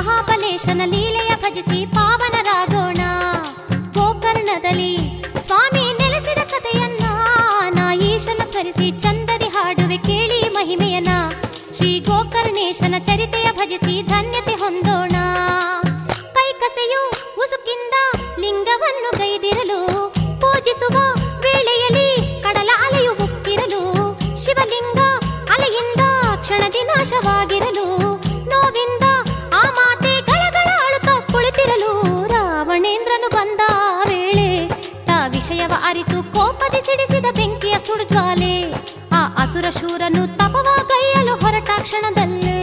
ಮಹಾಬಲೇಶನ ಲೀಲೆಯ ಭಜಿಸಿ ಪಾವನರಾಗೋಣ ಗೋಕರ್ಣದಲ್ಲಿ ಸ್ವಾಮಿ ನೆಲೆಸಿದ ಕಥೆಯನ್ನ ನಾ ಈಶನ ಸ್ಮರಿಸಿ ಚಂದದಿ ಹಾಡುವೆ ಕೇಳಿ ಮಹಿಮೆಯನ ಶ್ರೀ ಗೋಕರ್ಣೇಶನ ಚರಿತೆಯ ಭಜಿಸಿ ಧನ್ಯತೆ ಹೊಂದೋಣ ಕೈಕಸೆಯು ಉಸುಕಿಂದ ಲಿಂಗವನ್ನು ಗೈದಿರಲು ಪೂಜಿಸುವ ವೇಳೆಯಲ್ಲಿ ಕಡಲ ಅಲೆಯು ಉಕ್ಕಿರಲು ಶಿವಲಿಂಗ ಅಲೆಯಿಂದ ಕ್ಷಣದಿ ನಾಶವಾಗಿರಲು ನೋವಿಂದ ಆ ಮಾತೆ ಗಳಗಳ ಅಳುತ್ತಾ ಕುಳಿತಿರಲು ರಾವಣೇಂದ್ರನು ಬಂದ ವೇಳೆ ತಾ ವಿಷಯವ ಅರಿತು ಕೋಪದಿ ಸಿಡಿಸಿದ ಬೆಂಕಿಯ ಸುಡುಜ್ವಾಲೆ ಆ ಅಸುರ ಶೂರನು ತಪವ ಕೈಯಲು ಹೊರಟ ಕ್ಷಣದಲ್ಲೇ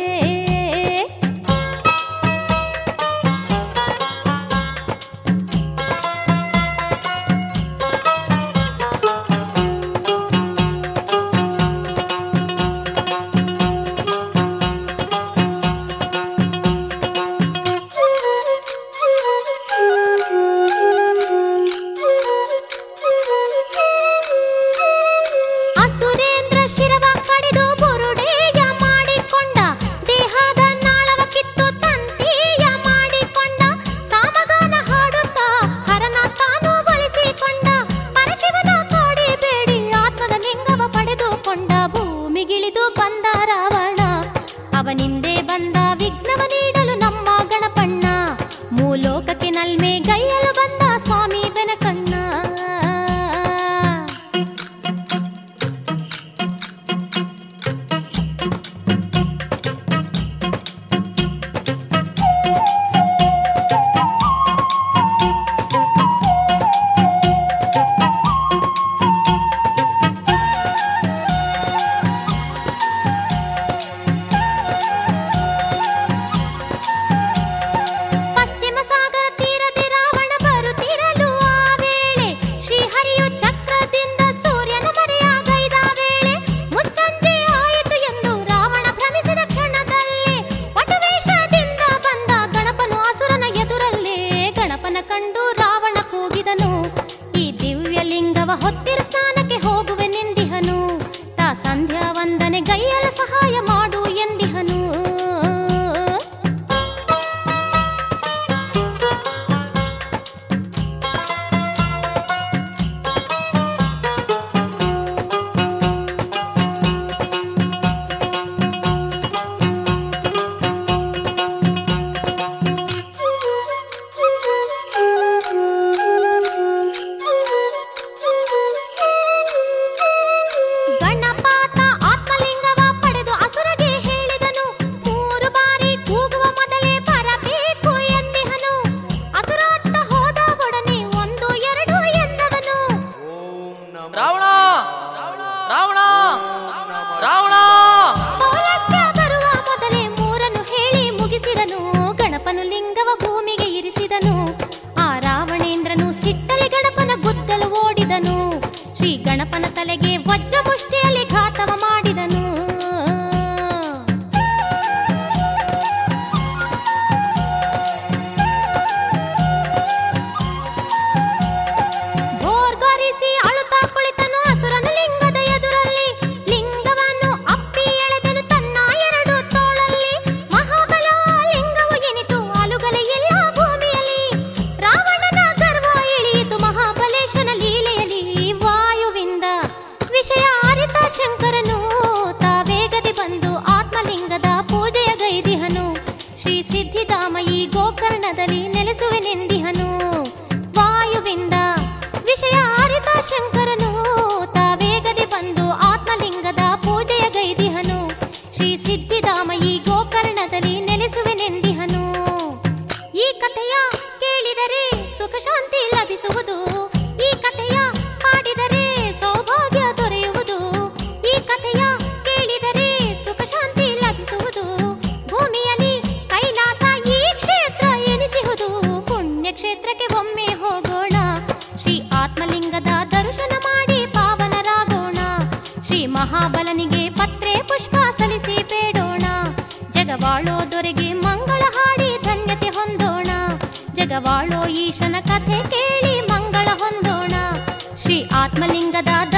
ಅಸುರೇಂದ್ರ ಶಿರವ ಕಡಿದು ಬುರುಡೆಯ ಮಾಡಿಕೊಂಡ ದೇಹದ ನಾಳವ ಕಿತ್ತು ತಂತಿಯ ಮಾಡಿಕೊಂಡ ಸಾಮಗಾನ ಹಾಡುತ್ತಾ ಹರನ ತಾನು ಬಳಸಿಕೊಂಡ ಪರಶಿವನ ಕಾಡಿ ಬೇಡಿ ಆತ್ಮದ ಲಿಂಗವ ಪಡೆದುಕೊಂಡ ಭೂಮಿಗಿಳಿದು ಬಂದ ರಾವಣ ಅವನಿಂದೆ ಬಂದ ವಿಘ್ನವ ನೀಡಲು ನಮ್ಮ ಗಣಪಣ್ಣ ಮೂಲೋಕಕ್ಕೆ ನಲ್ಮೆ ಗೈಯಲು ಬಂದ ಸ್ವಾಮಿ ಬೆನಕಣ್ಣ ಪಶ್ಚಿಮ ಸಾಗರ ತೀರದಿ ರಾವಣ ಬರುತ್ತಿರಲು ಆ ವೇಳೆ ಶ್ರೀಹರಿಯು ಚಕ್ರದಿಂದ ಸೂರ್ಯನ ಮರೆಯಾಗೈದ ವೇಳೆ ಮುಸ್ಸಂಜೆ ಆಯಿತು ಎಂದು ರಾವಣ ಭ್ರಮಿಸಿದ ಕ್ಷಣದಲ್ಲೇ ವಟವೇಷದಿಂದ ಬಂದ ಗಣಪನು ಅಸುರನ ಎದುರಲ್ಲೇ ಗಣಪನ ಕಂಡು ರಾವಣ ಕೂಗಿದನು ಈ ದಿವ್ಯ ಲಿಂಗವ ಹೊತ್ತಿರ ಸ್ನಾನಕ್ಕೆ ಹೋಗುವೆನೆಂದಿಹನು ತಾ ಸಂಧ್ಯಾ ವಂದನೆ ಗೈಯಲು ಸಹಾಯ ಮಾಡು ಎಂದಿಹನು ಗಣಪಾತ ಆತ್ಮಲಿಂಗವ ಪಡೆದು ಅಸುರಗೆ ಹೇಳಿದನು ಮೂರು ಬಾರಿ ಕೂಗುವ ಮೊದಲೇ ಬರಬೇಕು ಎಂದಿಹನು ಅಸುರಾತ್ತ ಹೋದ ಒಡನೆ ಒಂದು ಎರಡು ಎಂದವನು ರಾವಣ ರಾವಣ ರಾವಣ ಪೌಲಸ್ತ್ಯ ಬರುವ ಮೊದಲೇ ಮೂರನ್ನು ಹೇಳಿ ಮುಗಿಸಿದನು ಗಣಪನು ಲಿಂಗವ ಭೂಮಿಗೆ ಇರಿಸಿದನು ಆ ರಾವಣೇಂದ್ರನು ಸಿಟ್ಟಲಿ ಗಣಪನ ಗುದ್ದಲು ಓಡಿದನು ಶ್ರೀ ಗಣಪನ ತಲೆಗೆ ವಜ್ರ ಮುಷ್ಟಿಯಲ್ಲಿ ಘಾತವ ಮಾಡಿದನು ಭೋರ್ಗರಿಸಿ ಅಳುತ್ತಾ ಕುಳಿತನು ಅಸುರನ ಲಿಂಗದ ಎದುರಲ್ಲಿ ಲಿಂಗವನ್ನು ಅಪ್ಪಿ ಎಳೆದನು ತನ್ನ ಎರಡು ತೋಳಲ್ಲಿ ಮಹಾಬಲ ಲಿಂಗವು ಎನಿತು ಅಲುಗಲೆ ಎಲ್ಲ ಭೂಮಿಯಲ್ಲಿ ರಾವಣನ ಗರ್ವ ಇಳಿಯಿತು ಮಹಾಬಲೇಶನ ಲೀಲೆಯಲ್ಲಿ ವಾಯುವಿಂದ ವಿಷಯ ಅರಿತ ಶಂಕರನು ತಾವೇಗದಿ ಬಂದು ಆತ್ಮಲಿಂಗದ ಪೂಜೆಯ ಗೈದಿಹನು ಶ್ರೀ ಸಿದ್ಧಿಧಾಮಯಿ ಗೋಕರ್ಣದಲ್ಲಿ ನೆಲೆಸುವೆನೆಂದಿಹನು ವಾಯುವಿಂದ ವಿಷಯ ಅರಿತ ಶಂಕರನು ತಾವೇಗದಿ ಬಂದು ಆತ್ಮಲಿಂಗದ ಪೂಜೆಯ ಗೈದಿಹನು ಶ್ರೀ ಸಿದ್ಧಿಧಾಮಯಿ ಗೋಕರ್ಣದಲ್ಲಿ ನೆಲೆಸುವೆನೆಂದಿಹನು ಈ ಕಥೆಯ ಕೇಳಿದರೆ ಸುಖ ಶಾಂತಿ ಲಭಿಸುವುದು ಈ ಕಥೆಯ ಪಾಡಿದರೆ ಸೌಭಾಗ್ಯ ದೊರೆಯುವುದು ಈ ಕಥೆಯ ಕೇಳಿದರೆ ಸುಖ ಶಾಂತಿ ಲಭಿಸುವುದು ಭೂಮಿಯಲ್ಲಿ ಕೈಲಾಸ ಈ ಕ್ಷೇತ್ರ ಎನಿಸುವುದು ಪುಣ್ಯ ಕ್ಷೇತ್ರಕ್ಕೆ ಒಮ್ಮೆ ಹೋಗೋಣ ಶ್ರೀ ಆತ್ಮಲಿಂಗದ ದರ್ಶನ ಮಾಡಿ ಪಾವನರಾಗೋಣ ಶ್ರೀ ಮಹಾಬಲನಿಗೆ ಪತ್ರೆ ಪುಷ್ಪ ಸಲ್ಲಿಸಿ ಬೇಡೋಣ ಜಗವಾಳೋ ದೊರೆಗೆ ಮಂಗಳ ಹಾಡಿ ಧನ್ಯತೆ ಹೊಂದೋಣ ಜಗವಾಳೋ ಈಶನ ಕಥೆ ಕೇಳಿ ಮಂಗಳ ಹೊಂದೋಣ ಶ್ರೀ ಆತ್ಮಲಿಂಗದ